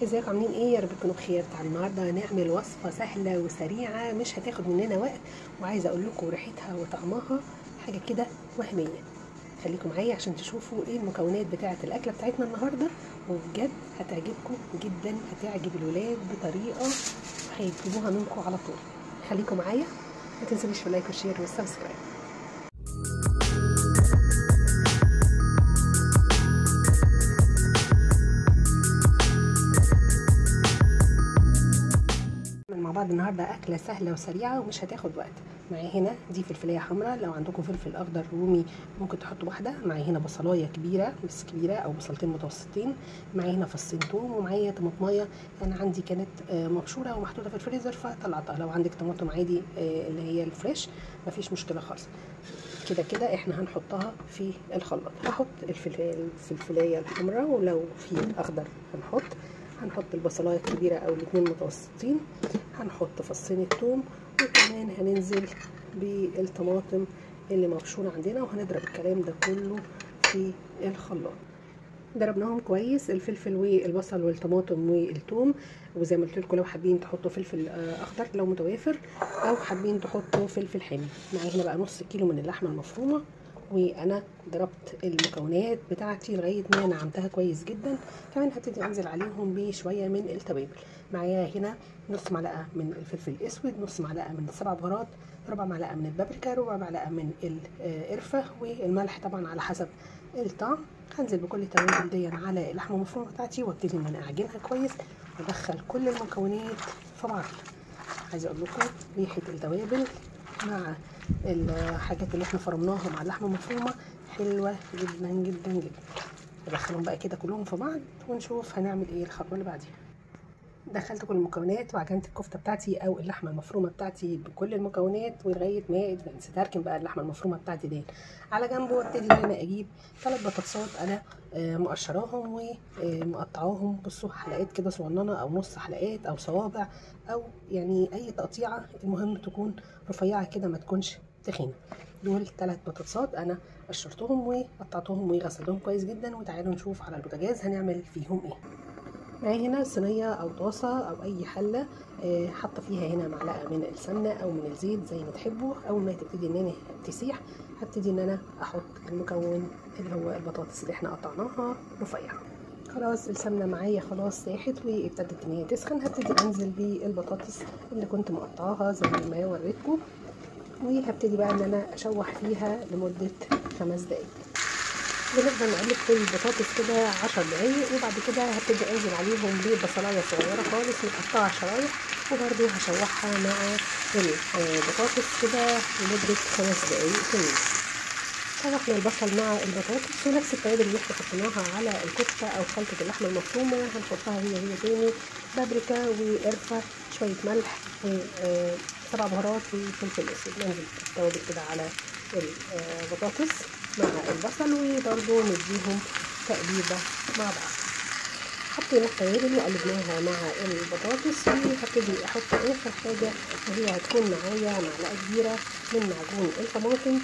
ازيكم عاملين ايه يا رب تكونوا بخير تعالوا النهارده هنعمل وصفه سهله وسريعه مش هتاخد مننا وقت وعايزه اقول لكم ريحتها وطعمها حاجه كده وهميه خليكم معايا عشان تشوفوا ايه المكونات بتاعه الاكله بتاعتنا النهارده وبجد هتعجبكم جدا هتعجب الولاد بطريقه هيجيبوها منكم على طول خليكم معايا ما تنسونيش في اللايك والشير والسبسكرايب مع بعض النهارده اكله سهله وسريعه ومش هتاخد وقت معايا هنا دي فلفلايه حمراء لو عندكم فلفل اخضر رومي ممكن تحطوا واحده معايا هنا بصلايه كبيره بس كبيره او بصلتين متوسطين معايا هنا فصين توم ومعايا طماطمايه انا عندي كانت مبشوره ومحطوطه في الفريزر فطلعتها لو عندك طماطم عادي اللي هي الفريش مفيش مشكله خالص كده كده احنا هنحطها في الخلاط هحط الفلفلايه الحمراء ولو في اخضر هنحط هنحط البصلايه الكبيره او الاتنين متوسطين هنحط فصين الثوم وكمان هننزل بالطماطم اللي مبشوره عندنا وهنضرب الكلام ده كله في الخلاط ضربناهم كويس الفلفل والبصل والطماطم والثوم وزي ما قلت لكم لو حابين تحطوا فلفل اخضر لو متوافر او حابين تحطوا فلفل حامي معايا هنا بقى نص كيلو من اللحمه المفرومه وانا ضربت المكونات بتاعتي لغايه ما نعمتها كويس جدا كمان هبتدي انزل عليهم بشويه من التوابل معايا هنا نص معلقه من الفلفل الاسود نص معلقه من السبع بهارات ربع معلقه من البابريكا ربع معلقه من القرفه والملح طبعا على حسب الطعم هنزل بكل التوابل دي على اللحمه المفرومه بتاعتي وابتدي ان انا اعجنها كويس وادخل كل المكونات في بعض عايزه اقول لكم ريحه التوابل مع الحاجات اللي احنا فرمناها مع اللحمه المفرومه حلوه جدا جدا جدا ندخلهم بقى كده كلهم في بعض ونشوف هنعمل ايه الخطوه اللي بعديها دخلت كل المكونات وعجنت الكفته بتاعتي او اللحمه المفرومه بتاعتي بكل المكونات ولغايه ما نسيت اركن بقى اللحمه المفرومه بتاعتي دي على جنب وابتدي ان انا اجيب ثلاث بطاطسات انا مقشراهم ومقطعاهم بصوا حلقات كده صغننه او نص حلقات او صوابع او يعني اي تقطيعه المهم تكون رفيعه كده ما تكونش تخينه دول ثلاث بطاطسات انا قشرتهم وقطعتهم وغسلتهم كويس جدا وتعالوا نشوف على البوتاجاز هنعمل فيهم ايه معايا هنا صينية أو طاسة أو أي حلة آه حاطة فيها هنا معلقة من السمنة أو من الزيت زي ما تحبوا أول ما تبتدي إن أنا تسيح هبتدي إن أنا أحط المكون اللي هو البطاطس اللي إحنا قطعناها رفيع خلاص السمنة معايا خلاص ساحت وابتدت إن هي تسخن هبتدي أنزل بالبطاطس اللي كنت مقطعاها زي ما وريتكم وهبتدي بقى إن أنا أشوح فيها لمدة خمس دقايق بنفضل نقلب في البطاطس كده عشر دقايق وبعد كده هبتدي انزل عليهم ببصلايه صغيره خالص متقطعه شرايح وبرده هشوحها مع البطاطس كده لمده خمس دقايق تانيين شوحنا البصل مع البطاطس ونفس التوابل اللي احنا حطيناها على الكفته او خلطه اللحمه المفرومه هنحطها هي هي تاني بابريكا وقرفه شويه ملح وسبع بهارات وفلفل اسود ننزل التوابل كده على البطاطس مع البصل وبرضه نديهم تقليبة مع بعض حطينا التوابل وقلبناها مع البطاطس وهبتدي احط اخر حاجة وهي هتكون معايا معلقة كبيرة من معجون الطماطم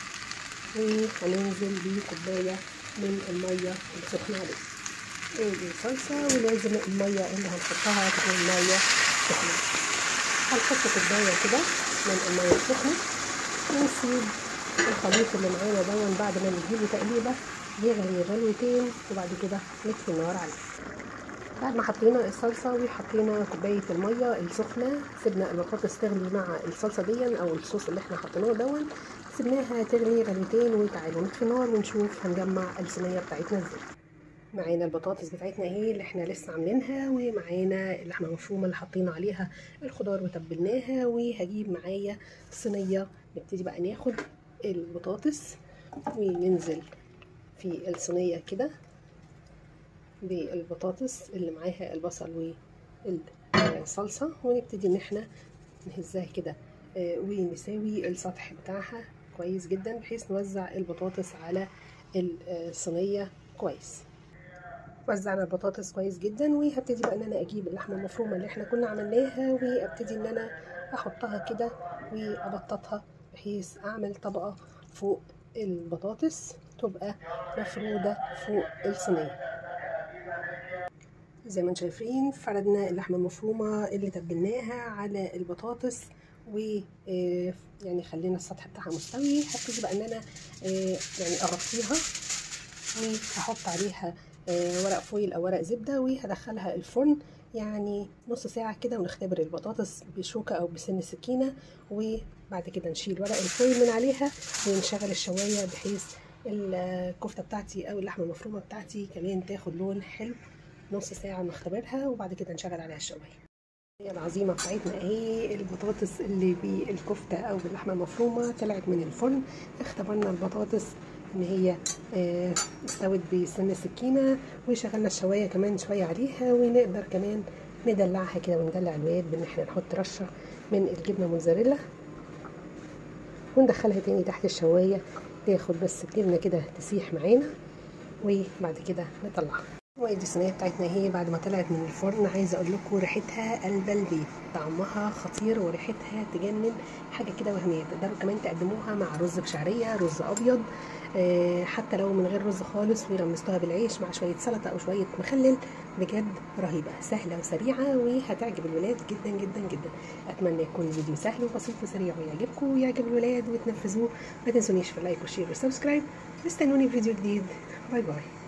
وهننزل بكوباية من المية السخنة عليه الصلصة ولازم المية اللي هنحطها تكون مية سخنة هنحط كوباية كده من المية السخنة ونسيب الخليط اللي معانا دون بعد ما نديله تقليبه يغلي غلوتين وبعد كده نطفي النار عليه بعد ما حطينا الصلصه وحطينا كوبايه الميه السخنه سيبنا البطاطس تغلي مع الصلصه دي او الصوص اللي احنا حطيناه دون سيبناها تغلي غلوتين وتعالوا نطفي النار ونشوف هنجمع الصينيه بتاعتنا ازاي معانا البطاطس بتاعتنا اهي اللي احنا لسه عاملينها ومعانا اللحمه المفرومه اللي حطينا عليها الخضار وتبلناها وهجيب معايا صينيه نبتدي بقى ناخد البطاطس وننزل في الصينية كده بالبطاطس اللي معاها البصل والصلصة ونبتدي ان احنا نهزها كده ونساوي السطح بتاعها كويس جدا بحيث نوزع البطاطس على الصينية كويس وزعنا البطاطس كويس جدا وهبتدي بقى ان انا اجيب اللحمه المفرومه اللي احنا كنا عملناها وابتدي ان انا احطها كده وابططها بحيث اعمل طبقة فوق البطاطس تبقى مفرودة فوق الصينية زي ما انتم شايفين فردنا اللحمه المفرومه اللي تبلناها على البطاطس و يعني خلينا السطح بتاعها مستوي هبتدي بقى ان انا يعني اغطيها وهحط عليها ورق فويل او ورق زبده وهدخلها الفرن يعني نص ساعة كده ونختبر البطاطس بشوكة أو بسن سكينة وبعد كده نشيل ورق الفويل من عليها ونشغل الشواية بحيث الكفتة بتاعتي أو اللحمة المفرومة بتاعتي كمان تاخد لون حلو نص ساعة نختبرها وبعد كده نشغل عليها الشواية هي العظيمة بتاعتنا اهي البطاطس اللي بالكفتة أو باللحمة المفرومة طلعت من الفرن اختبرنا البطاطس ان هي اه استوت بسن السكينة وشغلنا الشواية كمان شوية عليها ونقدر كمان ندلعها كده وندلع الولاد بان احنا نحط رشة من الجبنة موتزاريلا وندخلها تاني تحت الشواية تاخد بس الجبنة كده تسيح معانا وبعد كده نطلعها وادي الصينيه بتاعتنا اهي بعد ما طلعت من الفرن عايزه اقول لكم ريحتها قلب البيت طعمها خطير وريحتها تجنن حاجه كده وهميه تقدروا كمان تقدموها مع رز بشعريه رز ابيض آه حتى لو من غير رز خالص ورمستوها بالعيش مع شويه سلطه او شويه مخلل بجد رهيبه سهله وسريعه وهتعجب الولاد جدا جدا جدا اتمنى يكون الفيديو سهل وبسيط وسريع ويعجبكم ويعجب الولاد وتنفذوه ما تنسونيش في اللايك والشير والسبسكرايب استنوني في فيديو جديد باي باي